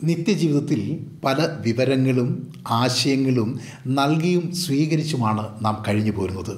നിത്യജീവിതത്തിൽ പല വിവരങ്ങളും ആശയങ്ങളും നൽകിയും സ്വീകരിച്ചുമാണ് നാം കഴിഞ്ഞു പോരുന്നത്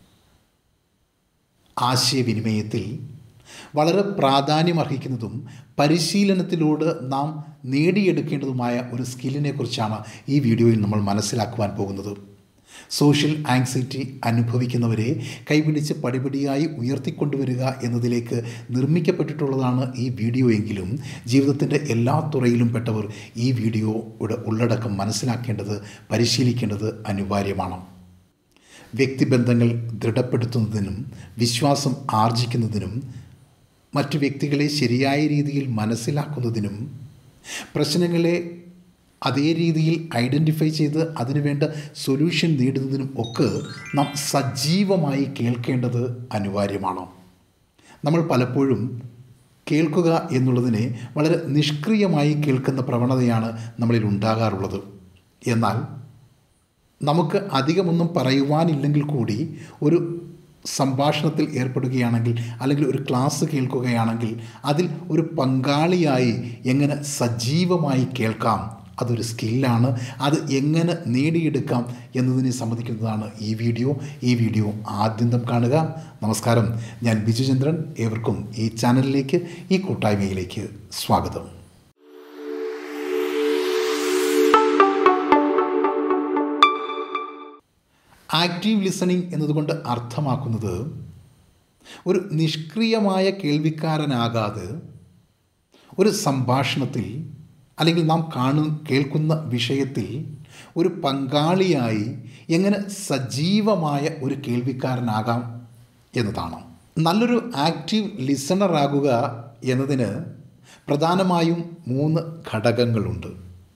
ആശയവിനിമയത്തിൽ വളരെ പ്രാധാന്യമർഹിക്കുന്നതും പരിശീലനത്തിലൂടെ നാം നേടിയെടുക്കേണ്ടതുമായ ഒരു സ്കില്ലിനെ കുറിച്ചാണ് ഈ വീഡിയോയിൽ നമ്മൾ മനസ്സിലാക്കുവാൻ പോകുന്നത് സോഷ്യൽ ആങ്സൈറ്റി അനുഭവിക്കുന്നവരെ കൈപിടിച്ച് പടിപടിയായി ഉയർത്തിക്കൊണ്ടുവരിക എന്നതിലേക്ക് നിർമ്മിക്കപ്പെട്ടിട്ടുള്ളതാണ് ഈ വീഡിയോ എങ്കിലും ജീവിതത്തിൻ്റെ എല്ലാ തുറയിലും പെട്ടവർ ഈ വീഡിയോയുടെ ഉള്ളടക്കം മനസ്സിലാക്കേണ്ടത് പരിശീലിക്കേണ്ടത് അനിവാര്യമാണ് വ്യക്തിബന്ധങ്ങൾ ദൃഢപ്പെടുത്തുന്നതിനും വിശ്വാസം ആർജിക്കുന്നതിനും മറ്റു വ്യക്തികളെ ശരിയായ രീതിയിൽ മനസ്സിലാക്കുന്നതിനും പ്രശ്നങ്ങളെ അതേ രീതിയിൽ ഐഡൻറ്റിഫൈ ചെയ്ത് അതിനുവേണ്ട സൊല്യൂഷൻ നേടുന്നതിനും ഒക്കെ നാം സജീവമായി കേൾക്കേണ്ടത് അനിവാര്യമാണ് നമ്മൾ പലപ്പോഴും കേൾക്കുക എന്നുള്ളതിനെ വളരെ നിഷ്ക്രിയമായി കേൾക്കുന്ന പ്രവണതയാണ് നമ്മളിൽ ഉണ്ടാകാറുള്ളത് എന്നാൽ നമുക്ക് അധികമൊന്നും പറയുവാനില്ലെങ്കിൽ കൂടി ഒരു സംഭാഷണത്തിൽ ഏർപ്പെടുകയാണെങ്കിൽ അല്ലെങ്കിൽ ഒരു ക്ലാസ് കേൾക്കുകയാണെങ്കിൽ അതിൽ ഒരു പങ്കാളിയായി എങ്ങനെ സജീവമായി കേൾക്കാം അതൊരു സ്കില്ലാണ് അത് എങ്ങനെ നേടിയെടുക്കാം എന്നതിനെ സംബന്ധിക്കുന്നതാണ് ഈ വീഡിയോ ഈ വീഡിയോ ആദ്യന്തം കാണുക നമസ്കാരം ഞാൻ ബിജുചന്ദ്രൻ ഏവർക്കും ഈ ചാനലിലേക്ക് ഈ കൂട്ടായ്മയിലേക്ക് സ്വാഗതം ആക്റ്റീവ് ലിസണിംഗ് എന്നതുകൊണ്ട് അർത്ഥമാക്കുന്നത് ഒരു നിഷ്ക്രിയമായ കേൾവിക്കാരനാകാതെ ഒരു സംഭാഷണത്തിൽ അല്ലെങ്കിൽ നാം കാണു കേൾക്കുന്ന വിഷയത്തിൽ ഒരു പങ്കാളിയായി എങ്ങനെ സജീവമായ ഒരു കേൾവിക്കാരനാകാം എന്നതാണ് നല്ലൊരു ആക്റ്റീവ് ലിസണറാകുക എന്നതിന് പ്രധാനമായും മൂന്ന് ഘടകങ്ങളുണ്ട്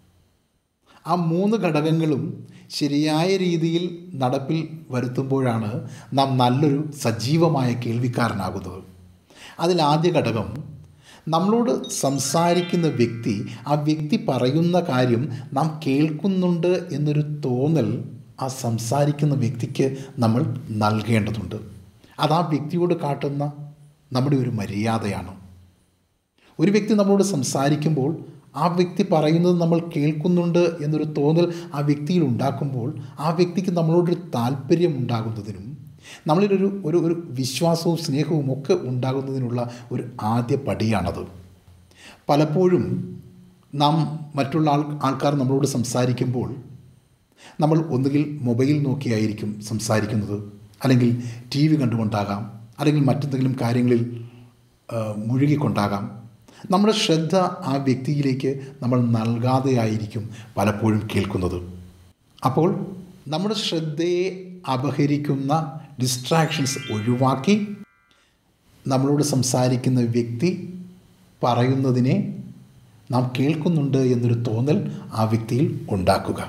ആ മൂന്ന് ഘടകങ്ങളും ശരിയായ രീതിയിൽ നടപ്പിൽ വരുത്തുമ്പോഴാണ് നാം നല്ലൊരു സജീവമായ കേൾവിക്കാരനാകുന്നത് അതിൽ ആദ്യ ഘടകം നമ്മളോട് സംസാരിക്കുന്ന വ്യക്തി ആ വ്യക്തി പറയുന്ന കാര്യം നാം കേൾക്കുന്നുണ്ട് എന്നൊരു തോന്നൽ ആ സംസാരിക്കുന്ന വ്യക്തിക്ക് നമ്മൾ നൽകേണ്ടതുണ്ട് അത് ആ വ്യക്തിയോട് കാട്ടുന്ന നമ്മുടെ ഒരു മര്യാദയാണ് ഒരു വ്യക്തി നമ്മളോട് സംസാരിക്കുമ്പോൾ ആ വ്യക്തി പറയുന്നത് നമ്മൾ കേൾക്കുന്നുണ്ട് എന്നൊരു തോന്നൽ ആ വ്യക്തിയിൽ ഉണ്ടാക്കുമ്പോൾ ആ വ്യക്തിക്ക് നമ്മളോടൊരു താല്പര്യം ഉണ്ടാകുന്നതിനും നമ്മളിലൊരു ഒരു ഒരു വിശ്വാസവും സ്നേഹവും ഒക്കെ ഉണ്ടാകുന്നതിനുള്ള ഒരു ആദ്യ പടിയാണത് പലപ്പോഴും നാം മറ്റുള്ള ആൾ ആൾക്കാർ നമ്മളോട് സംസാരിക്കുമ്പോൾ നമ്മൾ ഒന്നുകിൽ മൊബൈൽ നോക്കിയായിരിക്കും സംസാരിക്കുന്നത് അല്ലെങ്കിൽ ടി വി കണ്ടുകൊണ്ടാകാം അല്ലെങ്കിൽ മറ്റെന്തെങ്കിലും കാര്യങ്ങളിൽ മുഴുകിക്കൊണ്ടാകാം നമ്മുടെ ശ്രദ്ധ ആ വ്യക്തിയിലേക്ക് നമ്മൾ നൽകാതെയായിരിക്കും പലപ്പോഴും കേൾക്കുന്നത് അപ്പോൾ നമ്മുടെ ശ്രദ്ധയെ അപഹരിക്കുന്ന ഡിസ്ട്രാക്ഷൻസ് ഒഴിവാക്കി നമ്മളോട് സംസാരിക്കുന്ന വ്യക്തി പറയുന്നതിനെ നാം കേൾക്കുന്നുണ്ട് എന്നൊരു തോന്നൽ ആ വ്യക്തിയിൽ ഉണ്ടാക്കുക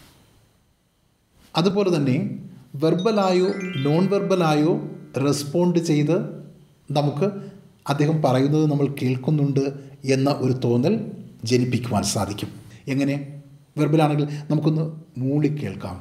അതുപോലെ തന്നെ വെർബലായോ നോൺ വെർബലായോ റെസ്പോണ്ട് ചെയ്ത് നമുക്ക് അദ്ദേഹം പറയുന്നത് നമ്മൾ കേൾക്കുന്നുണ്ട് എന്ന ഒരു തോന്നൽ ജനിപ്പിക്കുവാൻ സാധിക്കും എങ്ങനെ വെർബലാണെങ്കിൽ നമുക്കൊന്ന് മൂളി കേൾക്കാം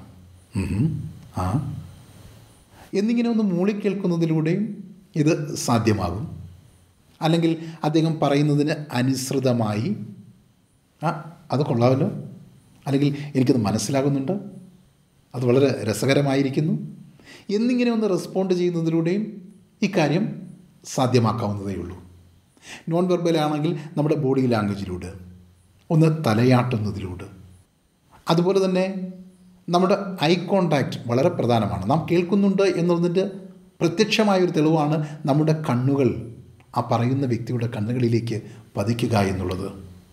ആ എന്നിങ്ങനെ ഒന്ന് മൂളി കേൾക്കുന്നതിലൂടെയും ഇത് സാധ്യമാകും അല്ലെങ്കിൽ അദ്ദേഹം പറയുന്നതിന് അനുസൃതമായി ആ അത് കൊള്ളാമല്ലോ അല്ലെങ്കിൽ എനിക്കത് മനസ്സിലാകുന്നുണ്ട് അത് വളരെ രസകരമായിരിക്കുന്നു എന്നിങ്ങനെ ഒന്ന് റെസ്പോണ്ട് ചെയ്യുന്നതിലൂടെയും ഇക്കാര്യം സാധ്യമാക്കാവുന്നതേ ഉള്ളൂ നോൺ വെർബലാണെങ്കിൽ നമ്മുടെ ബോഡി ലാംഗ്വേജിലൂടെ ഒന്ന് തലയാട്ടുന്നതിലൂടെ അതുപോലെ തന്നെ നമ്മുടെ ഐ കോണ്ടാക്റ്റ് വളരെ പ്രധാനമാണ് നാം കേൾക്കുന്നുണ്ട് എന്നതിൻ്റെ പ്രത്യക്ഷമായൊരു തെളിവാണ് നമ്മുടെ കണ്ണുകൾ ആ പറയുന്ന വ്യക്തിയുടെ കണ്ണുകളിലേക്ക് പതിക്കുക എന്നുള്ളത്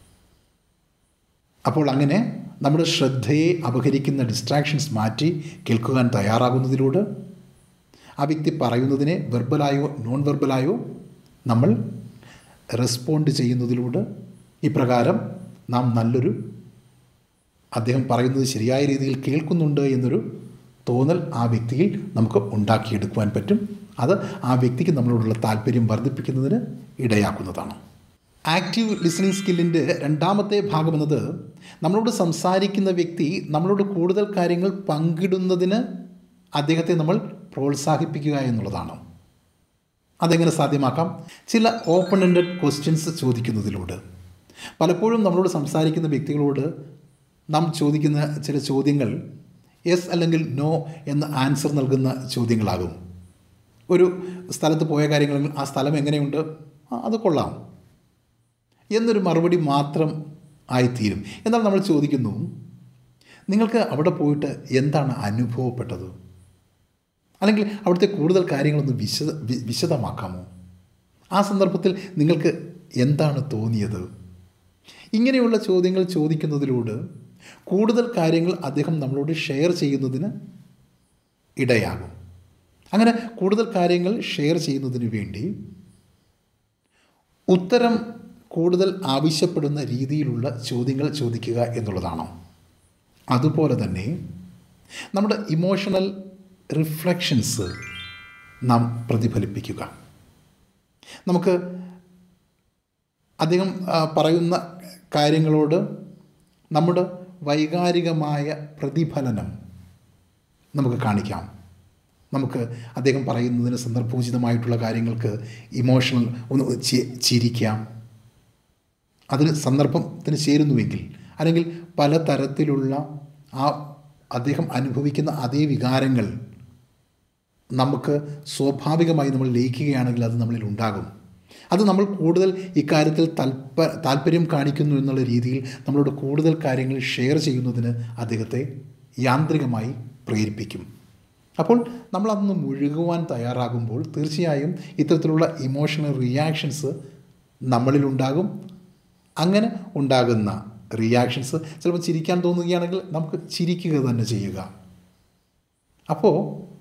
അപ്പോൾ അങ്ങനെ നമ്മുടെ ശ്രദ്ധയെ അപഹരിക്കുന്ന ഡിസ്ട്രാക്ഷൻസ് മാറ്റി കേൾക്കുവാൻ തയ്യാറാകുന്നതിലൂടെ ആ വ്യക്തി പറയുന്നതിനെ വെർബലായോ നോൺ വെർബലായോ നമ്മൾ റെസ്പോണ്ട് ചെയ്യുന്നതിലൂടെ ഇപ്രകാരം നാം നല്ലൊരു അദ്ദേഹം പറയുന്നത് ശരിയായ രീതിയിൽ കേൾക്കുന്നുണ്ട് എന്നൊരു തോന്നൽ ആ വ്യക്തിയിൽ നമുക്ക് ഉണ്ടാക്കിയെടുക്കുവാൻ പറ്റും അത് ആ വ്യക്തിക്ക് നമ്മളോടുള്ള താല്പര്യം വർദ്ധിപ്പിക്കുന്നതിന് ഇടയാക്കുന്നതാണ് ആക്റ്റീവ് ലിസണിങ് സ്കില്ലിൻ്റെ രണ്ടാമത്തെ ഭാഗമെന്നത് നമ്മളോട് സംസാരിക്കുന്ന വ്യക്തി നമ്മളോട് കൂടുതൽ കാര്യങ്ങൾ പങ്കിടുന്നതിന് അദ്ദേഹത്തെ നമ്മൾ പ്രോത്സാഹിപ്പിക്കുക എന്നുള്ളതാണ് അതെങ്ങനെ സാധ്യമാക്കാം ചില ഓപ്പൺ എൻഡഡ് ക്വസ്റ്റ്യൻസ് ചോദിക്കുന്നതിലൂടെ പലപ്പോഴും നമ്മളോട് സംസാരിക്കുന്ന വ്യക്തികളോട് നാം ചോദിക്കുന്ന ചില ചോദ്യങ്ങൾ യെസ് അല്ലെങ്കിൽ നോ എന്ന ആൻസർ നൽകുന്ന ചോദ്യങ്ങളാകും ഒരു സ്ഥലത്ത് പോയ കാര്യങ്ങളിൽ ആ സ്ഥലം എങ്ങനെയുണ്ട് ആ, അത് കൊള്ളാം എന്നൊരു മറുപടി മാത്രം ആയിത്തീരും എന്നാൽ നമ്മൾ ചോദിക്കുന്നു നിങ്ങൾക്ക് അവിടെ പോയിട്ട് എന്താണ് അനുഭവപ്പെട്ടത് അല്ലെങ്കിൽ അവിടുത്തെ കൂടുതൽ കാര്യങ്ങളൊന്ന് വിശദ വി- വിശദമാക്കാമോ ആ സന്ദർഭത്തിൽ നിങ്ങൾക്ക് എന്താണ് തോന്നിയത് ഇങ്ങനെയുള്ള ചോദ്യങ്ങൾ ചോദിക്കുന്നതിലൂടെ കൂടുതൽ കാര്യങ്ങൾ അദ്ദേഹം നമ്മളോട് ഷെയർ ചെയ്യുന്നതിന് ഇടയാകും അങ്ങനെ കൂടുതൽ കാര്യങ്ങൾ ഷെയർ ചെയ്യുന്നതിന് വേണ്ടി ഉത്തരം കൂടുതൽ ആവശ്യപ്പെടുന്ന രീതിയിലുള്ള ചോദ്യങ്ങൾ ചോദിക്കുക എന്നുള്ളതാണ് അതുപോലെ തന്നെ നമ്മുടെ ഇമോഷണൽ റിഫ്ലക്ഷൻസ് നാം പ്രതിഫലിപ്പിക്കുക നമുക്ക് അദ്ദേഹം ആ, പറയുന്ന കാര്യങ്ങളോട് നമ്മുടെ വൈകാരികമായ പ്രതിഫലനം നമുക്ക് കാണിക്കാം നമുക്ക് അദ്ദേഹം പറയുന്നതിന് സന്ദർഭോചിതമായിട്ടുള്ള കാര്യങ്ങൾക്ക് ഇമോഷണൽ ഒന്ന് ചി- ചിരിക്കാം അതിന് സന്ദർഭത്തിന് ചേരുന്നുവെങ്കിൽ അല്ലെങ്കിൽ പല തരത്തിലുള്ള ആ അദ്ദേഹം അനുഭവിക്കുന്ന അതേ വികാരങ്ങൾ നമുക്ക് സ്വാഭാവികമായി നമ്മൾ ലയിക്കുകയാണെങ്കിൽ അത് നമ്മളിൽ ഉണ്ടാകും അത് നമ്മൾ കൂടുതൽ ഇക്കാര്യത്തിൽ താല്പ താല്പര്യം കാണിക്കുന്നു എന്നുള്ള രീതിയിൽ നമ്മളോട് കൂടുതൽ കാര്യങ്ങൾ ഷെയർ ചെയ്യുന്നതിന് അദ്ദേഹത്തെ യാന്ത്രികമായി പ്രേരിപ്പിക്കും അപ്പോൾ നമ്മൾ അതൊന്ന് മുഴുകുവാൻ തയ്യാറാകുമ്പോൾ തീർച്ചയായും ഇത്തരത്തിലുള്ള ഇമോഷണൽ റിയാക്ഷൻസ് നമ്മളിലുണ്ടാകും അങ്ങനെ ഉണ്ടാകുന്ന റിയാക്ഷൻസ് ചിലപ്പോൾ ചിരിക്കാൻ തോന്നുകയാണെങ്കിൽ നമുക്ക് ചിരിക്കുക തന്നെ ചെയ്യുക അപ്പോൾ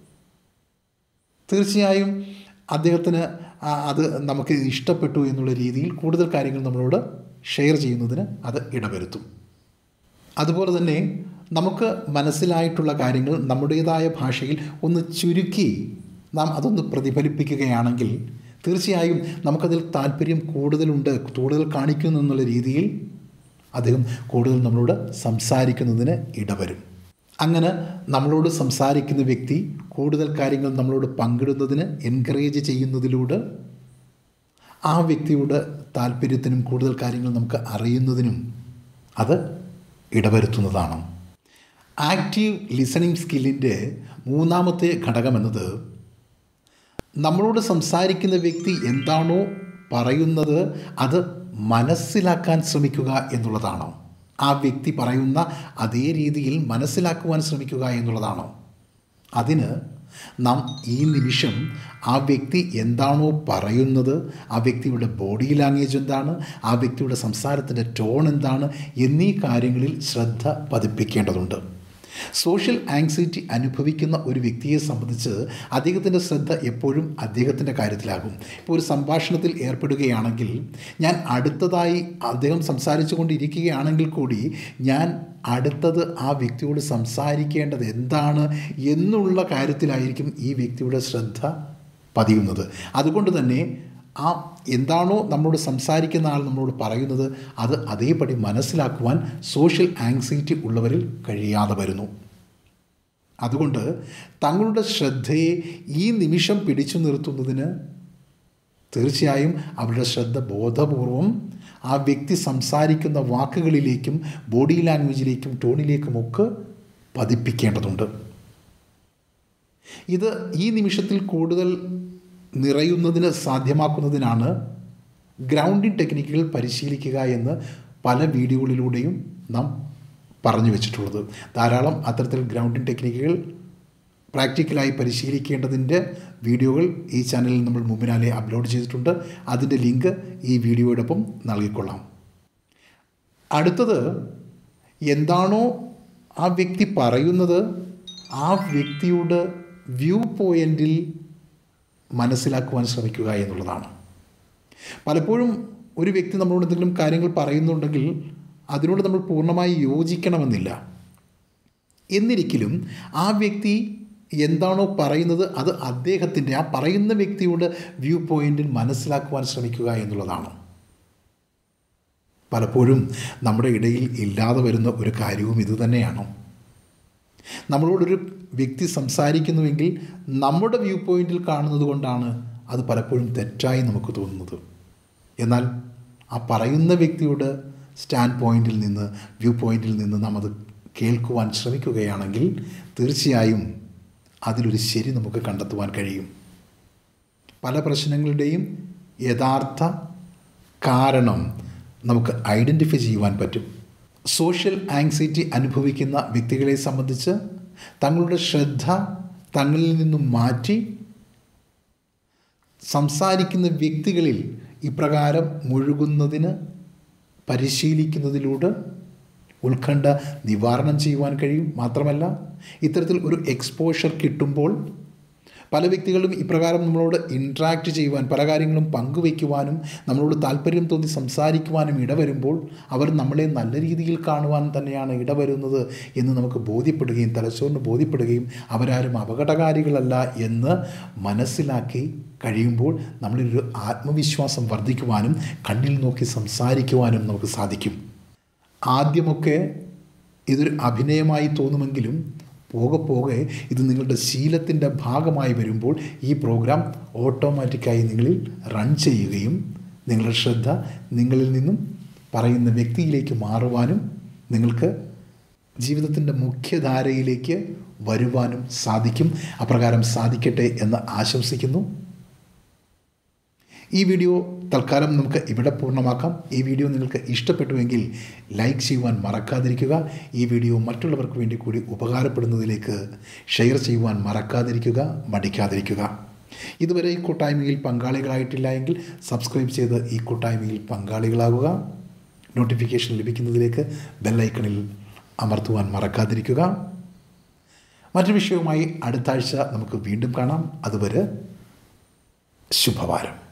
തീർച്ചയായും അദ്ദേഹത്തിന് ആ അത് നമുക്ക് ഇഷ്ടപ്പെട്ടു എന്നുള്ള രീതിയിൽ കൂടുതൽ കാര്യങ്ങൾ നമ്മളോട് ഷെയർ ചെയ്യുന്നതിന് അത് ഇടവരുത്തും അതുപോലെ തന്നെ നമുക്ക് മനസ്സിലായിട്ടുള്ള കാര്യങ്ങൾ നമ്മുടേതായ ഭാഷയിൽ ഒന്ന് ചുരുക്കി നാം അതൊന്ന് പ്രതിഫലിപ്പിക്കുകയാണെങ്കിൽ തീർച്ചയായും നമുക്കതിൽ താല്പര്യം കൂടുതലുണ്ട് കൂടുതൽ കാണിക്കുന്നു എന്നുള്ള രീതിയിൽ അദ്ദേഹം കൂടുതൽ നമ്മളോട് സംസാരിക്കുന്നതിന് ഇടവരും അങ്ങനെ നമ്മളോട് സംസാരിക്കുന്ന വ്യക്തി കൂടുതൽ കാര്യങ്ങൾ നമ്മളോട് പങ്കിടുന്നതിന് എൻകറേജ് ചെയ്യുന്നതിലൂടെ ആ വ്യക്തിയുടെ താല്പര്യത്തിനും കൂടുതൽ കാര്യങ്ങൾ നമുക്ക് അറിയുന്നതിനും അത് ഇടവരുത്തുന്നതാണ് ആക്റ്റീവ് ലിസണിങ് സ്കില്ലിൻ്റെ മൂന്നാമത്തെ ഘടകമെന്നത് നമ്മളോട് സംസാരിക്കുന്ന വ്യക്തി എന്താണോ പറയുന്നത് അത് മനസ്സിലാക്കാൻ ശ്രമിക്കുക എന്നുള്ളതാണ് ആ വ്യക്തി പറയുന്ന അതേ രീതിയിൽ മനസ്സിലാക്കുവാൻ ശ്രമിക്കുക എന്നുള്ളതാണ് അതിന് നാം ഈ നിമിഷം ആ വ്യക്തി എന്താണോ പറയുന്നത് ആ വ്യക്തിയുടെ ബോഡി ലാംഗ്വേജ് എന്താണ് ആ വ്യക്തിയുടെ സംസാരത്തിൻ്റെ ടോൺ എന്താണ് എന്നീ കാര്യങ്ങളിൽ ശ്രദ്ധ പതിപ്പിക്കേണ്ടതുണ്ട് സോഷ്യൽ ആങ്സൈറ്റി അനുഭവിക്കുന്ന ഒരു വ്യക്തിയെ സംബന്ധിച്ച് അദ്ദേഹത്തിൻ്റെ ശ്രദ്ധ എപ്പോഴും അദ്ദേഹത്തിൻ്റെ കാര്യത്തിലാകും ഇപ്പോൾ ഒരു സംഭാഷണത്തിൽ ഏർപ്പെടുകയാണെങ്കിൽ ഞാൻ അടുത്തതായി അദ്ദേഹം സംസാരിച്ചു കൊണ്ടിരിക്കുകയാണെങ്കിൽ കൂടി ഞാൻ അടുത്തത് ആ വ്യക്തിയോട് സംസാരിക്കേണ്ടത് എന്താണ് എന്നുള്ള കാര്യത്തിലായിരിക്കും ഈ വ്യക്തിയുടെ ശ്രദ്ധ പതിയുന്നത് അതുകൊണ്ട് തന്നെ ആ എന്താണോ നമ്മളോട് സംസാരിക്കുന്ന ആൾ നമ്മളോട് പറയുന്നത് അത് അതേപടി മനസ്സിലാക്കുവാൻ സോഷ്യൽ ആങ്സൈറ്റി ഉള്ളവരിൽ കഴിയാതെ വരുന്നു അതുകൊണ്ട് തങ്ങളുടെ ശ്രദ്ധയെ ഈ നിമിഷം പിടിച്ചു നിർത്തുന്നതിന് തീർച്ചയായും അവരുടെ ശ്രദ്ധ ബോധപൂർവം ആ വ്യക്തി സംസാരിക്കുന്ന വാക്കുകളിലേക്കും ബോഡി ലാംഗ്വേജിലേക്കും ടോണിലേക്കുമൊക്കെ പതിപ്പിക്കേണ്ടതുണ്ട് ഇത് ഈ നിമിഷത്തിൽ കൂടുതൽ നിറയുന്നതിന് സാധ്യമാക്കുന്നതിനാണ് ഗ്രൗണ്ടിങ് ടെക്നിക്കുകൾ പരിശീലിക്കുക എന്ന് പല വീഡിയോകളിലൂടെയും നാം പറഞ്ഞു വെച്ചിട്ടുള്ളത് ധാരാളം അത്തരത്തിൽ ഗ്രൗണ്ടിങ് ടെക്നിക്കുകൾ പ്രാക്ടിക്കലായി പരിശീലിക്കേണ്ടതിൻ്റെ വീഡിയോകൾ ഈ ചാനലിൽ നമ്മൾ മുമ്പിനാലെ അപ്ലോഡ് ചെയ്തിട്ടുണ്ട് അതിൻ്റെ ലിങ്ക് ഈ വീഡിയോയോടൊപ്പം നൽകിക്കൊള്ളാം അടുത്തത് എന്താണോ ആ വ്യക്തി പറയുന്നത് ആ വ്യക്തിയുടെ വ്യൂ പോയിൻറ്റിൽ മനസ്സിലാക്കുവാൻ ശ്രമിക്കുക എന്നുള്ളതാണ് പലപ്പോഴും ഒരു വ്യക്തി നമ്മളോട് എന്തെങ്കിലും കാര്യങ്ങൾ പറയുന്നുണ്ടെങ്കിൽ അതിനോട് നമ്മൾ പൂർണ്ണമായി യോജിക്കണമെന്നില്ല എന്നിരിക്കലും ആ വ്യക്തി എന്താണോ പറയുന്നത് അത് അദ്ദേഹത്തിൻ്റെ ആ പറയുന്ന വ്യക്തിയുടെ വ്യൂ പോയിൻറ്റിൽ മനസ്സിലാക്കുവാൻ ശ്രമിക്കുക എന്നുള്ളതാണ് പലപ്പോഴും നമ്മുടെ ഇടയിൽ ഇല്ലാതെ വരുന്ന ഒരു കാര്യവും ഇത് തന്നെയാണ് നമ്മളോടൊരു വ്യക്തി സംസാരിക്കുന്നുവെങ്കിൽ നമ്മുടെ വ്യൂ പോയിൻറ്റിൽ കാണുന്നത് കൊണ്ടാണ് അത് പലപ്പോഴും തെറ്റായി നമുക്ക് തോന്നുന്നത് എന്നാൽ ആ പറയുന്ന വ്യക്തിയുടെ സ്റ്റാൻഡ് പോയിന്റിൽ നിന്ന് വ്യൂ പോയിന്റിൽ നിന്ന് നാം അത് കേൾക്കുവാൻ ശ്രമിക്കുകയാണെങ്കിൽ തീർച്ചയായും അതിലൊരു ശരി നമുക്ക് കണ്ടെത്തുവാൻ കഴിയും പല പ്രശ്നങ്ങളുടെയും യഥാർത്ഥ കാരണം നമുക്ക് ഐഡൻറ്റിഫൈ ചെയ്യുവാൻ പറ്റും സോഷ്യൽ ആങ്സൈറ്റി അനുഭവിക്കുന്ന വ്യക്തികളെ സംബന്ധിച്ച് തങ്ങളുടെ ശ്രദ്ധ തങ്ങളിൽ നിന്നും മാറ്റി സംസാരിക്കുന്ന വ്യക്തികളിൽ ഇപ്രകാരം മുഴുകുന്നതിന് പരിശീലിക്കുന്നതിലൂടെ ഉത്കണ്ഠ നിവാരണം ചെയ്യുവാൻ കഴിയും മാത്രമല്ല ഇത്തരത്തിൽ ഒരു എക്സ്പോഷർ കിട്ടുമ്പോൾ പല വ്യക്തികളും ഇപ്രകാരം നമ്മളോട് ഇൻട്രാക്ട് ചെയ്യുവാൻ പല കാര്യങ്ങളും പങ്കുവയ്ക്കുവാനും നമ്മളോട് താല്പര്യം തോന്നി സംസാരിക്കുവാനും ഇടവരുമ്പോൾ അവർ നമ്മളെ നല്ല രീതിയിൽ കാണുവാൻ തന്നെയാണ് ഇടവരുന്നത് എന്ന് നമുക്ക് ബോധ്യപ്പെടുകയും തലച്ചോറിന് ബോധ്യപ്പെടുകയും അവരാരും അപകടകാരികളല്ല എന്ന് മനസ്സിലാക്കി കഴിയുമ്പോൾ നമ്മളിലൊരു ആത്മവിശ്വാസം വർദ്ധിക്കുവാനും കണ്ണിൽ നോക്കി സംസാരിക്കുവാനും നമുക്ക് സാധിക്കും ആദ്യമൊക്കെ ഇതൊരു അഭിനയമായി തോന്നുമെങ്കിലും പോകെ പോകെ ഇത് നിങ്ങളുടെ ശീലത്തിൻ്റെ ഭാഗമായി വരുമ്പോൾ ഈ പ്രോഗ്രാം ഓട്ടോമാറ്റിക്കായി നിങ്ങളിൽ റൺ ചെയ്യുകയും നിങ്ങളുടെ ശ്രദ്ധ നിങ്ങളിൽ നിന്നും പറയുന്ന വ്യക്തിയിലേക്ക് മാറുവാനും നിങ്ങൾക്ക് ജീവിതത്തിൻ്റെ മുഖ്യധാരയിലേക്ക് വരുവാനും സാധിക്കും അപ്രകാരം സാധിക്കട്ടെ എന്ന് ആശംസിക്കുന്നു ഈ വീഡിയോ തൽക്കാലം നമുക്ക് ഇവിടെ പൂർണ്ണമാക്കാം ഈ വീഡിയോ നിങ്ങൾക്ക് ഇഷ്ടപ്പെട്ടുവെങ്കിൽ ലൈക്ക് ചെയ്യുവാൻ മറക്കാതിരിക്കുക ഈ വീഡിയോ മറ്റുള്ളവർക്ക് വേണ്ടി കൂടി ഉപകാരപ്പെടുന്നതിലേക്ക് ഷെയർ ചെയ്യുവാൻ മറക്കാതിരിക്കുക മടിക്കാതിരിക്കുക ഇതുവരെ ഈ കൂട്ടായ്മയിൽ പങ്കാളികളായിട്ടില്ല എങ്കിൽ സബ്സ്ക്രൈബ് ചെയ്ത് ഈ കൂട്ടായ്മയിൽ പങ്കാളികളാകുക നോട്ടിഫിക്കേഷൻ ലഭിക്കുന്നതിലേക്ക് ബെല്ലൈക്കണിൽ അമർത്തുവാൻ മറക്കാതിരിക്കുക മറ്റൊരു വിഷയവുമായി അടുത്ത ആഴ്ച നമുക്ക് വീണ്ടും കാണാം അതുവരെ ശുഭവാരം